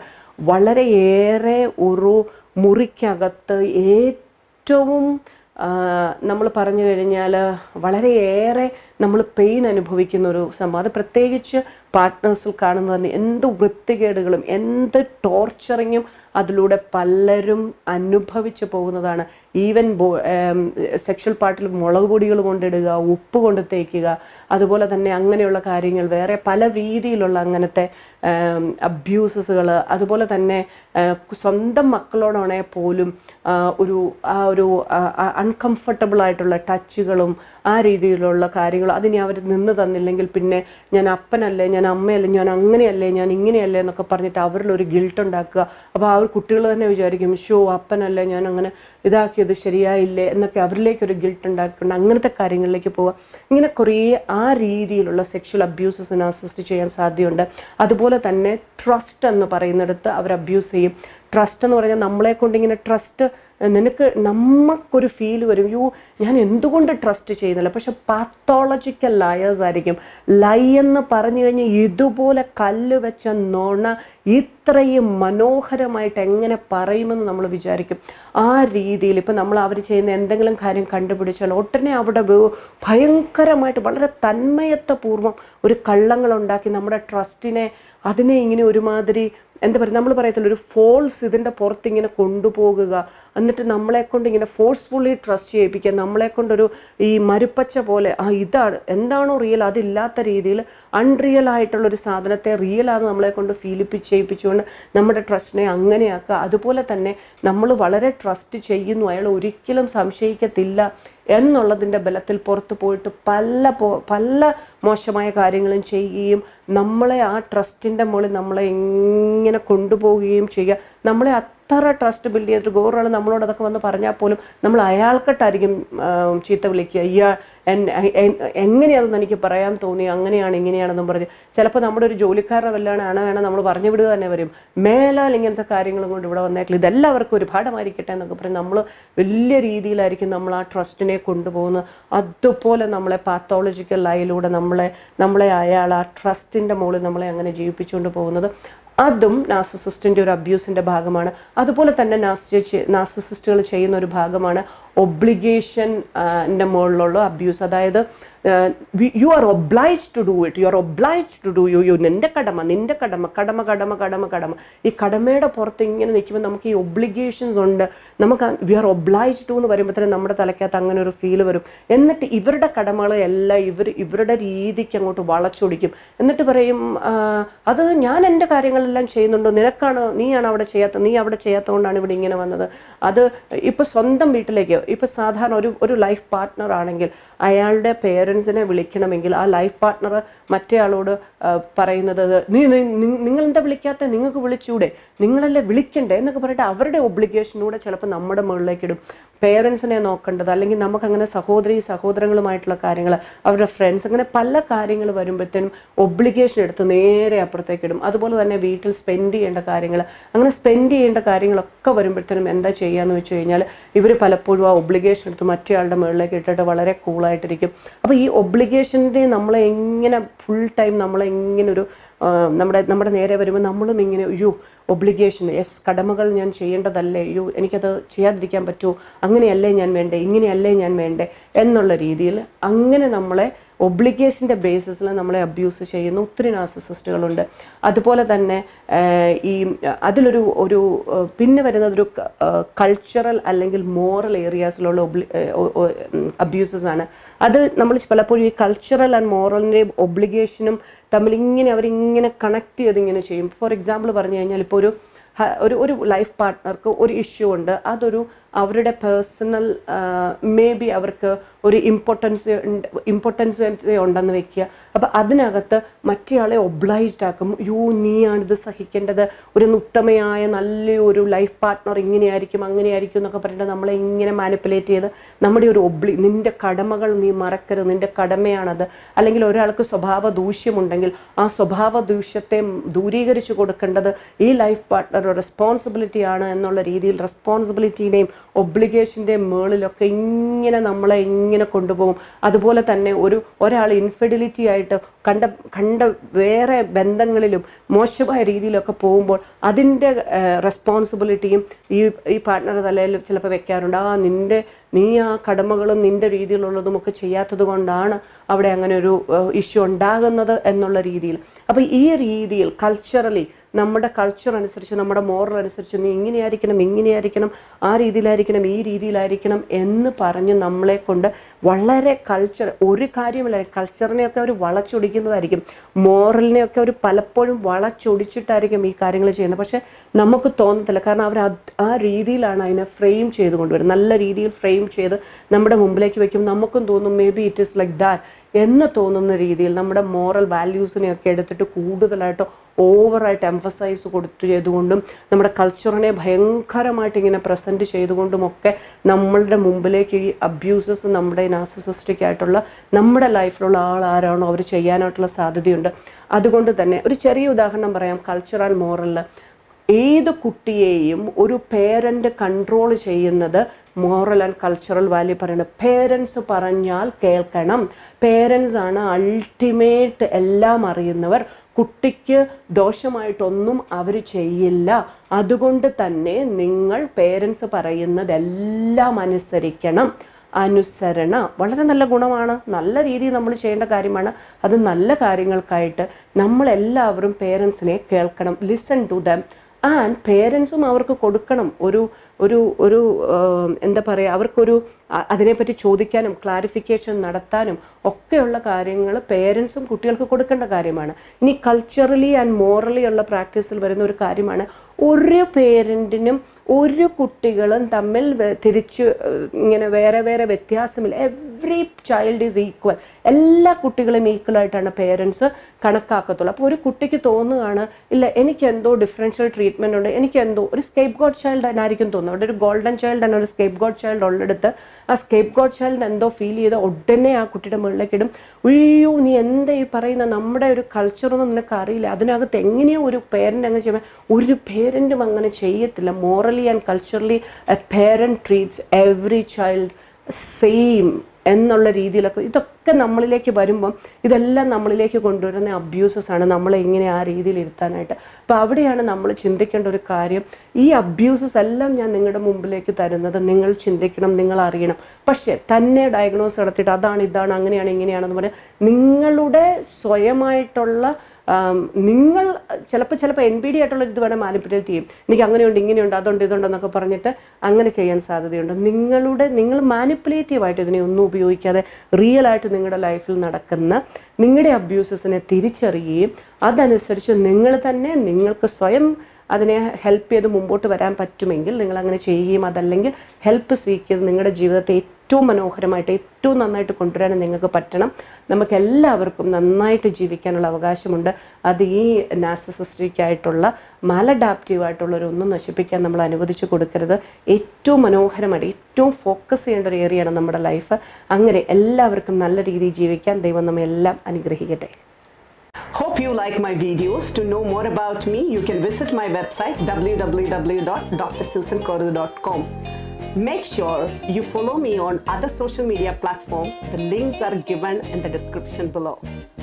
[SPEAKER 1] വളരെയേറെ ഒരു മുറിക്കകത്ത് ഏറ്റവും നമ്മൾ പറഞ്ഞു കഴിഞ്ഞാൽ വളരെയേറെ നമ്മൾ പെയിൻ അനുഭവിക്കുന്ന ഒരു സംഭവം അത് പ്രത്യേകിച്ച് പാർട്ട്നേഴ്സിൽ കാണുന്നത് തന്നെ എന്ത് വൃത്തികേടുകളും എന്ത് ടോർച്ചറിങ്ങും അതിലൂടെ പലരും അനുഭവിച്ചു പോകുന്നതാണ് ഈവൻ ബോ സെക്ഷൽ പാർട്ടിൽ മുളക് പൊടികൾ കൊണ്ടിടുക ഉപ്പ് കൊണ്ട് തേക്കുക അതുപോലെ തന്നെ അങ്ങനെയുള്ള കാര്യങ്ങൾ വേറെ പല രീതിയിലുള്ള അങ്ങനത്തെ അബ്യൂസസുകൾ അതുപോലെ തന്നെ ആ, സ്വന്തം മക്കളോടാണെങ്കിൽ പോലും ആ, ഒരു ആ ഒരു അൺകംഫർട്ടബിൾ ആയിട്ടുള്ള ടച്ചുകളും ആ രീതിയിലുള്ള കാര്യങ്ങൾ അതിനി അവർ നിന്ന് തന്നില്ലെങ്കിൽ പിന്നെ ഞാൻ അപ്പനല്ലേ ഞാൻ അമ്മയല്ലേ ഞാൻ അങ്ങനെയല്ലേ ഞാൻ ഇങ്ങനെയല്ലേ എന്നൊക്കെ പറഞ്ഞിട്ട് അവരിലൊരു ഗിൽട്ട് ഉണ്ടാക്കുക അപ്പോൾ ആ ഒരു കുട്ടികൾ തന്നെ വിചാരിക്കും ഷോ അപ്പനല്ലേ ഞാൻ അങ്ങനെ ഇതാക്കിയത് ശരിയായില്ലേ എന്നൊക്കെ അവരിലേക്ക് ഒരു ഗിൽട്ട് ഉണ്ടാക്കിക്കൊണ്ട് അങ്ങനത്തെ കാര്യങ്ങളിലേക്ക് പോവുക ഇങ്ങനെ കുറേ ആ രീതിയിലുള്ള സെക്ഷൽ അബ്യൂസസിന് അസിസ്റ്റ് ചെയ്യാൻ സാധ്യതയുണ്ട് അതുപോലെ തന്നെ ട്രസ്റ്റ് എന്ന് പറയുന്നിടത്ത് അവർ അബ്യൂസ് ചെയ്യും ട്രസ്റ്റ് എന്ന് പറഞ്ഞാൽ നമ്മളെ കൊണ്ട് ഇങ്ങനെ ട്രസ്റ്റ് നിനക്ക് നമുക്കൊരു ഫീൽ വരും യോ ഞാൻ എന്തുകൊണ്ട് ട്രസ്റ്റ് ചെയ്യുന്നില്ല പക്ഷെ പാത്തോളജിക്കൽ ലയേഴ്സ് ആയിരിക്കും ലൈ എന്ന് പറഞ്ഞു കഴിഞ്ഞാൽ ഇതുപോലെ കല്ല് വെച്ച നോണ ഇത്രയും മനോഹരമായിട്ട് എങ്ങനെ പറയുമെന്ന് നമ്മൾ വിചാരിക്കും ആ രീതിയിൽ ഇപ്പം നമ്മൾ അവർ ചെയ്യുന്ന എന്തെങ്കിലും കാര്യം കണ്ടുപിടിച്ചാൽ ഉടനെ അവിടെ വേ- ഭയങ്കരമായിട്ട് വളരെ തന്മയത്വപൂർവ്വം ഒരു കള്ളങ്ങളുണ്ടാക്കി നമ്മുടെ ട്രസ്റ്റിനെ അതിനെ ഇങ്ങനെ ഒരുമാതിരി എന്താ പറയുക നമ്മൾ പറയത്തില്ല ഒരു ഫോൾസ് ഇതിൻ്റെ പുറത്ത് ഇങ്ങനെ കൊണ്ടുപോകുക എന്നിട്ട് നമ്മളെ കൊണ്ട് ഇങ്ങനെ ഫോഴ്സ്ഫുള്ളി ട്രസ്റ്റ് ചെയ്യിപ്പിക്കുക നമ്മളെ കൊണ്ടൊരു ഈ മരുപ്പച്ച പോലെ ആ ഇതാണ് എന്താണോ റിയൽ അതില്ലാത്ത രീതിയിൽ അൺറിയൽ ആയിട്ടുള്ളൊരു സാധനത്തെ റിയലാന്ന് നമ്മളെ കൊണ്ട് ഫീലിപ്പിച്ച് ചെയ്യിപ്പിച്ചുകൊണ്ട് നമ്മുടെ ട്രസ്റ്റിനെ അങ്ങനെയാക്കുക അതുപോലെ തന്നെ നമ്മൾ വളരെ ട്രസ്റ്റ് ചെയ്യുന്നു അയാൾ ഒരിക്കലും സംശയിക്കത്തില്ല എന്നുള്ളതിൻ്റെ ബലത്തിൽ പുറത്ത് പോയിട്ട് പല പോ പല മോശമായ കാര്യങ്ങളും ചെയ്യുകയും നമ്മളെ ആ ട്രസ്റ്റിൻ്റെ മുകളിൽ നമ്മളെ ഇങ്ങനെ കൊണ്ടുപോവുകയും ചെയ്യുക നമ്മളെ അത്ര ട്രസ്റ്റ് ബിൽഡ് ചെയ്തിട്ട് വേറൊരാൾ നമ്മളോട് അതൊക്കെ വന്ന് പറഞ്ഞാൽ പോലും നമ്മൾ അയാൾക്കിട്ടായിരിക്കും ആം, ചീത്ത വിളിക്കുക ഇയാൾ എങ്ങനെയാണെന്ന് എനിക്ക് പറയാൻ തോന്നി അങ്ങനെയാണ് ഇങ്ങനെയാണെന്നും പറഞ്ഞ് ചിലപ്പോൾ നമ്മുടെ ഒരു ജോലിക്കാരനെ വല്ലാണ് ആണ് വേണം നമ്മൾ പറഞ്ഞു വിടുക തന്നെ വരും മേലാൽ ഇങ്ങനത്തെ കാര്യങ്ങളും കൊണ്ട് ഇവിടെ വന്നേക്കില്ല ഇതെല്ലാവർക്കും ഒരു പാഠമായിരിക്കട്ടെ എന്നൊക്കെ പറഞ്ഞ് നമ്മൾ വലിയ രീതിയിലായിരിക്കും നമ്മൾ ആ ട്രസ്റ്റിനെ കൊണ്ടുപോകുന്നത് അതുപോലെ നമ്മളെ പാത്തോളജിക്കൽ ലൈയിലൂടെ നമ്മളെ നമ്മളെ അയാൾ ആ ട്രസ്റ്റിൻ്റെ മുകളിൽ നമ്മളെ അങ്ങനെ ജീവിപ്പിച്ചുകൊണ്ട് പോകുന്നത് അതും നാർസിസിസ്റ്റിൻ്റെ ഒരു അബ്യൂസിൻ്റെ ഭാഗമാണ് അതുപോലെ തന്നെ നാർസിസ്റ്റ് നാർസിസിസ്റ്റുകൾ ചെയ്യുന്ന ഒരു ഭാഗമാണ് ഒബ്ലിഗേഷൻ ൻ്റെ മുകളിലുള്ള അബ്യൂസ് അതായത് you are oblige to do it you are oblige to do you you നിന്റെ കടമ നിന്റെ കടമ കടമ കടമ കടമ കടമ ഈ കടമയുടെ പുറത്ത് ഇങ്ങനെ നിൽക്കുമ്പോൾ നമുക്ക് ഈ ഒബ്ലിഗേഷൻസ് ഉണ്ട് നമുക്ക് വി ആർ ഒബ്ലൈജ് ടു എന്ന് വരുമ്പോഴത്തേനും നമ്മുടെ തലയ്ക്കകത്ത് അങ്ങനെ ഒരു ഫീൽ വരും എന്നിട്ട് ഇവരുടെ കടമകൾ എല്ലാം ഇവർ ഇവരുടെ രീതിക്ക് അങ്ങോട്ട് വളച്ചൊടിക്കും എന്നിട്ട് പറയും ആ, അത് ഞാൻ എൻ്റെ കാര്യങ്ങളെല്ലാം ചെയ്യുന്നുണ്ട് നിനക്കാണ് നീയാണ് അവിടെ ചെയ്യാത്ത നീ അവിടെ ചെയ്യാത്തതുകൊണ്ടാണ് ഇവിടെ ഇങ്ങനെ വന്നത് അത് ഇപ്പോൾ സ്വന്തം വീട്ടിലേക്ക് ഇപ്പോൾ സാധാരണ ഒരു ഒരു ലൈഫ് പാർട്ട്ണർ ആണെങ്കിൽ അയാളുടെ പേരൻസിനെ വിളിക്കണമെങ്കിൽ ആ ലൈഫ് പാർട്ട്ണർ മറ്റേ ആളോട് ആ, പറയുന്നത് നീ നീ- നി- നിങ്ങൾ എന്താ വിളിക്കാത്ത നിങ്ങൾക്ക് വിളിച്ചൂടെ നിങ്ങളല്ലേ വിളിക്കണ്ടേ എന്നൊക്കെ പറഞ്ഞിട്ട് അവരുടെ ഒബ്ലിഗേഷനൂടെ ചിലപ്പോൾ നമ്മുടെ മുകളിലേക്ക് ഇടും പേരൻസിനെ നോക്കേണ്ടത് അല്ലെങ്കിൽ നമുക്ക് അങ്ങനെ സഹോദരി സഹോദരങ്ങളുമായിട്ടുള്ള കാര്യങ്ങൾ അവരുടെ ഫ്രണ്ട്സ് അങ്ങനെ പല കാര്യങ്ങൾ വരുമ്പോഴത്തേനും ഒബ്ലിഗേഷൻ എടുത്ത് നേരെ അപ്പുറത്തേക്ക് ഇടും അതുപോലെ തന്നെ വീട്ടിൽ സ്പെൻഡ് ചെയ്യേണ്ട കാര്യങ്ങൾ അങ്ങനെ സ്പെൻഡ് ചെയ്യേണ്ട കാര്യങ്ങളൊക്കെ വരുമ്പോഴത്തേനും എന്താ ചെയ്യാന്ന് വെച്ച് കഴിഞ്ഞാൽ ഇവർ പലപ്പോഴും ആ ഒബ്ലിഗേഷൻ എടുത്ത് മറ്റേ ആളുടെ മുകളിലേക്ക് ഇട്ടിട്ട് വളരെ കൂളായിട്ടിരിക്കും അപ്പോൾ ഈ ഒബ്ലിഗേഷൻ്റെ നമ്മളെ എങ്ങനെ ഫുൾ ടൈം നമ്മളെ എങ്ങനെ ഒരു ആ, നമ്മുടെ നമ്മുടെ നേരെ വരുമ്പോൾ നമ്മളും ഇങ്ങനെ അയ്യോ ഒബ്ലിഗേഷൻ യെസ് കടമകൾ ഞാൻ ചെയ്യേണ്ടതല്ലേ അയ്യോ എനിക്കത് ചെയ്യാതിരിക്കാൻ പറ്റുമോ അങ്ങനെയല്ലേ ഞാൻ വേണ്ടേ ഇങ്ങനെയല്ലേ ഞാൻ വേണ്ടേ എന്നുള്ള രീതിയിൽ അങ്ങനെ നമ്മളെ ഒബ്ലിഗേഷൻ്റെ ബേസിസിൽ നമ്മളെ അബ്യൂസ് ചെയ്യുന്ന ഒത്തിരി നാർസിസിസ്റ്റുകളുണ്ട് അതുപോലെ തന്നെ ആഹ്, ഈ അതിലൊരു ഒരു ആഹ്, പിന്നെ വരുന്നതൊരു കൾച്ചറൽ അല്ലെങ്കിൽ മോറൽ ഏരിയാസിലുള്ള ഒബ്ലി അബ്യൂസസ് ആണ് അത് നമ്മൾ പലപ്പോഴും ഈ കൾച്ചറൽ ആൻഡ് മോറലിൻ്റെയും ഒബ്ലിഗേഷനും തമ്മിൽ ഇങ്ങനെ അവരിങ്ങനെ കണക്ട് ചെയ്ത് ഇങ്ങനെ ചെയ്യും ഫോർ എക്സാമ്പിൾ പറഞ്ഞു കഴിഞ്ഞാൽ ഇപ്പോൾ ഒരു ഹ- ഒരു ഒരു ലൈഫ് പാർട്ട്ണർക്ക് ഒരു ഇഷ്യൂ ഉണ്ട് അതൊരു അവരുടെ പേഴ്സണൽ മേ ബി അവർക്ക് ഒരു ഇമ്പോർട്ടൻസ് ഇമ്പോർട്ടൻസ് ഉണ്ടെന്ന് വെക്കുക അപ്പം അതിനകത്ത് മറ്റേയാളെ ഒബ്ലൈസ്ഡ് ആക്കും യൂ നീയാണിത് സഹിക്കേണ്ടത് ഒരു ഉത്തമയായ നല്ലൊരു ലൈഫ് പാർട്ട്ണർ ഇങ്ങനെയായിരിക്കും അങ്ങനെയായിരിക്കും എന്നൊക്കെ പറഞ്ഞിട്ട് നമ്മളെ ഇങ്ങനെ മാനിപ്പുലേറ്റ് ചെയ്ത് നമ്മുടെ ഒരു ഒബ്ലി നിന്റെ കടമകൾ നീ മറക്കരുത് നിന്റെ കടമയാണത് അല്ലെങ്കിൽ ഒരാൾക്ക് സ്വഭാവ ദൂഷ്യമുണ്ടെങ്കിൽ ആ സ്വഭാവ ദൂഷ്യത്തെ ദൂരീകരിച്ചു കൊടുക്കേണ്ടത് ഈ ലൈഫ് പാർട്ട്ണർ റെസ്പോൺസിബിലിറ്റി ആണ് എന്നുള്ള രീതിയിൽ റെസ്പോൺസിബിലിറ്റിയുടെയും ഒബ്ലിഗേഷൻ്റെയും മേളിലൊക്കെ ഇങ്ങനെ നമ്മളെ ഇങ്ങനെ കൊണ്ടുപോകും അതുപോലെ തന്നെ ഒരു ഒരാൾ ഇൻഫെഡിലിറ്റി ആയിട്ട് കണ്ട കണ്ട വേറെ ബന്ധങ്ങളിലും മോശമായ രീതിയിലൊക്കെ പോകുമ്പോൾ അതിൻ്റെ റെസ്പോൺസിബിലിറ്റിയും ഈ ഈ പാർട്ട്ണർ തലയിൽ ചിലപ്പോൾ വെക്കാറുണ്ട് ആ നിൻ്റെ നീ ആ കടമകളും നിൻ്റെ രീതിയിലുള്ളതും ഒക്കെ ചെയ്യാത്തത് കൊണ്ടാണ് അവിടെ അങ്ങനെ ഒരു ഇഷ്യൂ ഉണ്ടാകുന്നത് എന്നുള്ള രീതിയിൽ അപ്പോൾ ഈ രീതിയിൽ കൾച്ചറലി നമ്മുടെ കൾച്ചർ അനുസരിച്ച് നമ്മുടെ മോറൽ അനുസരിച്ച് നീ ഇങ്ങനെയായിരിക്കണം ഇങ്ങനെയായിരിക്കണം ആ രീതിയിലായിരിക്കണം ഈ രീതിയിലായിരിക്കണം എന്ന് പറഞ്ഞ് നമ്മളെ കൊണ്ട് വളരെ കൾച്ചർ ഒരു കാര്യമില്ല കൾച്ചറിനെയൊക്കെ അവർ വളച്ചൊടിക്കുന്നതായിരിക്കും മോറലിനെയൊക്കെ അവർ പലപ്പോഴും വളച്ചൊടിച്ചിട്ടായിരിക്കും ഈ കാര്യങ്ങൾ ചെയ്യുന്നത് പക്ഷേ നമുക്ക് തോന്നത്തില്ല കാരണം അവർ അത് ആ രീതിയിലാണ് അതിനെ ഫ്രെയിം ചെയ്ത് കൊണ്ടുവരുന്നത് നല്ല രീതിയിൽ ഫ്രെയിം ചെയ്ത് നമ്മുടെ മുമ്പിലേക്ക് വെക്കും നമുക്കും തോന്നും maybe it is like that എന്ന് തോന്നുന്ന രീതിയിൽ നമ്മുടെ മോറൽ വാല്യൂസിനെയൊക്കെ എടുത്തിട്ട് കൂടുതലായിട്ട് ഓവറായിട്ട് എംഫസൈസ് കൊടുത്തു ചെയ്തുകൊണ്ടും നമ്മുടെ കൾച്ചറിനെ ഭയങ്കരമായിട്ട് ഇങ്ങനെ പ്രസൻറ്റ് ചെയ്തുകൊണ്ടുമൊക്കെ നമ്മളുടെ മുമ്പിലേക്ക് ഈ അബ്യൂസസ് നമ്മുടെ നാർസിസിസ്റ്റിക് ആയിട്ടുള്ള നമ്മുടെ ലൈഫിലുള്ള ആൾ ആരാണോ അവർ ചെയ്യാനായിട്ടുള്ള സാധ്യതയുണ്ട് അതുകൊണ്ട് തന്നെ ഒരു ചെറിയ ഉദാഹരണം പറയാം കൾച്ചറൽ മോറലിൽ ഏത് കുട്ടിയെയും ഒരു പേരൻ്റ് കൺട്രോൾ ചെയ്യുന്നത് മോറൽ ആൻഡ് കൾച്ചറൽ വാല്യൂ പറയുന്നത് പേരൻസ് പറഞ്ഞാൽ കേൾക്കണം പേരൻസ് ആണ് അൾട്ടിമേറ്റ് എല്ലാം അറിയുന്നവർ കുട്ടിക്ക് ദോഷമായിട്ടൊന്നും അവർ ചെയ്യില്ല അതുകൊണ്ട് തന്നെ നിങ്ങൾ പേരൻസ് പറയുന്നതെല്ലാം അനുസരിക്കണം അനുസരണ വളരെ നല്ല ഗുണമാണ് നല്ല രീതിയിൽ നമ്മൾ ചെയ്യേണ്ട കാര്യമാണ് അത് നല്ല കാര്യങ്ങൾക്കായിട്ട് നമ്മളെല്ലാവരും പേരൻസിനെ കേൾക്കണം ലിസൺ ടു ദം ആൻഡ് പേരൻസും അവർക്ക് കൊടുക്കണം ഒരു ഒരു ഒരു ആം, എന്താ പറയുക അവർക്കൊരു അ- അതിനെപ്പറ്റി ചോദിക്കാനും ക്ലാരിഫിക്കേഷൻ നടത്താനും ഒക്കെയുള്ള കാര്യങ്ങൾ പേരൻസും കുട്ടികൾക്ക് കൊടുക്കേണ്ട കാര്യമാണ് ഇനി കൾച്ചറലി ആൻഡ് മോറലി ഉള്ള പ്രാക്ടീസിൽ വരുന്ന ഒരു കാര്യമാണ് ഒരു പേരൻറ്റിനും ഒരു കുട്ടികളും തമ്മിൽ വെ- തിരിച്ച് ഏഹ്, ഇങ്ങനെ വേറെ വേറെ വ്യത്യാസമില്ല എവ്രി ചൈൽഡ് ഈസ് ഈക്വൽ എല്ലാ കുട്ടികളും ഈക്വൽ ആയിട്ടാണ് പേരൻസ് കണക്കാക്കത്തുള്ളൂ അപ്പോൾ ഒരു കുട്ടിക്ക് തോന്നുകയാണ് ഇല്ല എനിക്ക് എന്തോ ഡിഫറൻഷ്യൽ ട്രീറ്റ്മെൻ്റ് ഉണ്ട് എനിക്ക് എന്തോ ഒരു സ്കേപ്പ് ഗോഡ് ചൈൽഡ് ആയിരിക്കും തോന്നുന്നത് അവിടെ ഒരു ഗോൾഡൻ ചൈൽഡ് ആണ് ഒരു സ്കേപ്പ് ഗോഡ് ചൈൽഡ് ഉള്ളിടത്ത് ആ സ്കേപ്പ് ഗോഡ് ചൈൽഡ് എന്തോ ഫീൽ ചെയ്ത് ഉടനെ ആ കുട്ടിയുടെ മുകളിലേക്ക് ഇടും ഉയ്യോ നീ എന്താ ഈ പറയുന്ന നമ്മുടെ ഒരു കൾച്ചറൊന്നും നിനക്ക് അറിയില്ല അതിനകത്ത് എങ്ങനെയോ ഒരു പേരൻ്റ് അങ്ങനെ ചെയ്യുമ്പോൾ ഒരു പേരൻറ്റും അങ്ങനെ ചെയ്യത്തില്ല morally and culturally a parent treats every child same എന്നുള്ള രീതിയിലൊക്കെ ഇതൊക്കെ നമ്മളിലേക്ക് വരുമ്പം ഇതെല്ലാം നമ്മളിലേക്ക് കൊണ്ടുവരുന്ന അബ്യൂസസ് ആണ് നമ്മളെ ഇങ്ങനെ ആ രീതിയിൽ ഇരുത്താനായിട്ട് അപ്പോൾ അവിടെയാണ് നമ്മൾ ചിന്തിക്കേണ്ട ഒരു കാര്യം ഈ അബ്യൂസസ് എല്ലാം ഞാൻ നിങ്ങളുടെ മുമ്പിലേക്ക് തരുന്നത് നിങ്ങൾ ചിന്തിക്കണം നിങ്ങൾ അറിയണം പക്ഷേ തന്നെ ഡയഗ്നോസ് നടത്തിയിട്ട് അതാണ് ഇതാണ് അങ്ങനെയാണ് ഇങ്ങനെയാണെന്ന് പറഞ്ഞാൽ നിങ്ങളുടെ സ്വയമായിട്ടുള്ള ആം, നിങ്ങൾ ചിലപ്പോൾ ചിലപ്പോൾ എൻ ബി ഡി ആയിട്ടുള്ള ഇത് വേണം മാനിപ്പുലേറ്റ് ചെയ്യും എനിക്ക് അങ്ങനെയുണ്ട് ഇങ്ങനെയുണ്ട് അതുണ്ട് ഇതുണ്ടെന്നൊക്കെ പറഞ്ഞിട്ട് അങ്ങനെ ചെയ്യാൻ സാധ്യതയുണ്ട് നിങ്ങളുടെ നിങ്ങൾ മാനിപ്പുലേറ്റീവായിട്ട് ഇതിനെ ഒന്നും ഉപയോഗിക്കാതെ റിയൽ ആയിട്ട് നിങ്ങളുടെ ലൈഫിൽ നടക്കുന്ന നിങ്ങളുടെ അബ്യൂസസിനെ തിരിച്ചറിയുകയും അതനുസരിച്ച് നിങ്ങൾ തന്നെ നിങ്ങൾക്ക് സ്വയം അതിനെ ഹെൽപ്പ് ചെയ്ത് മുമ്പോട്ട് വരാൻ പറ്റുമെങ്കിൽ നിങ്ങൾ അങ്ങനെ ചെയ്യുകയും അതല്ലെങ്കിൽ ഹെൽപ്പ് സീക്ക് ചെയ്ത് നിങ്ങളുടെ ജീവിതത്തെ ഏറ്റവും മനോഹരമായിട്ട് ഏറ്റവും നന്നായിട്ട് കൊണ്ടുവരാൻ നിങ്ങൾക്ക് പറ്റണം നമുക്ക് എല്ലാവർക്കും നന്നായിട്ട് ജീവിക്കാനുള്ള അവകാശമുണ്ട് അത് ഈ നാർസിസിസ്റ്റിക് ആയിട്ടുള്ള മാലഡാപ്റ്റീവ് ആയിട്ടുള്ളവരൊന്നും നശിപ്പിക്കാൻ നമ്മൾ അനുവദിച്ചു കൊടുക്കരുത് ഏറ്റവും മനോഹരമായിട്ട് ഏറ്റവും ഫോക്കസ് ചെയ്യേണ്ട ഒരു ഏരിയയാണ് നമ്മുടെ ലൈഫ് അങ്ങനെ എല്ലാവർക്കും നല്ല രീതിയിൽ ജീവിക്കാൻ ദൈവം നമ്മെ എല്ലാം അനുഗ്രഹിക്കട്ടെ Hope you like my videos. To know more about me, you can visit my website www.drsusankordu.com. Make sure you follow me on other social media platforms. The links are given in the description below.